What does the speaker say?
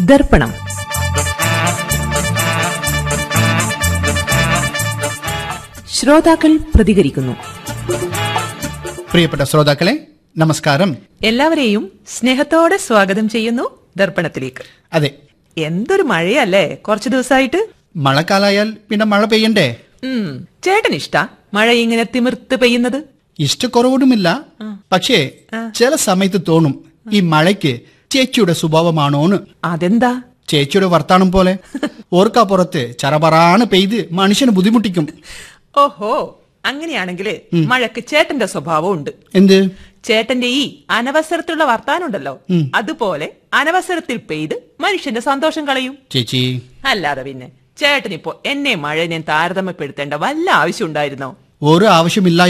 ദർപ്പണം ശ്രോതാക്കൾ പ്രതികരിക്കുന്നു പ്രിയപ്പെട്ട ശ്രോതാക്കളെ നമസ്കാരം എല്ലാവരെയും സ്നേഹത്തോടെ സ്വാഗതം ചെയ്യുന്നു ദർപ്പണത്തിലേക്ക് അതെ എന്തൊരു മഴയല്ലേ കുറച്ചു ദിവസമായിട്ട് മഴക്കാലായാൽ പിന്നെ മഴ പെയ്യണ്ടേ ഉം ചേട്ടൻ ഇഷ്ടാ മഴ ഇങ്ങനെ തിമിർത്ത് പെയ്യുന്നത് ഇഷ്ടക്കുറവൊന്നുമില്ല പക്ഷേ ചില സമയത്ത് തോന്നും ഈ മഴയ്ക്ക് ചേച്ചിയുടെ സ്വഭാവമാണോന്ന് അതെന്താ ചേച്ചിയുടെ വർത്താനം പോലെ ഓർക്കാപ്പുറത്ത് ചറപറാണ് പെയ്ത് മനുഷ്യന് ബുദ്ധിമുട്ടിക്കും ഓഹോ അങ്ങനെയാണെങ്കിൽ മഴക്ക് ചേട്ടന്റെ സ്വഭാവം ഉണ്ട് എന്ത് ചേട്ടന്റെ ഈ അനവസരത്തിലുള്ള വർത്താനുണ്ടല്ലോ അതുപോലെ അനവസരത്തിൽ പെയ്ത് മനുഷ്യന്റെ സന്തോഷം കളയും ചേച്ചി അല്ലാതെ പിന്നെ ചേട്ടനിപ്പോ എന്നെ മഴ ഞാൻ താരതമ്യപ്പെടുത്തേണ്ട വല്ല ആവശ്യം ഉണ്ടായിരുന്നോ ഒരു ആവശ്യമില്ല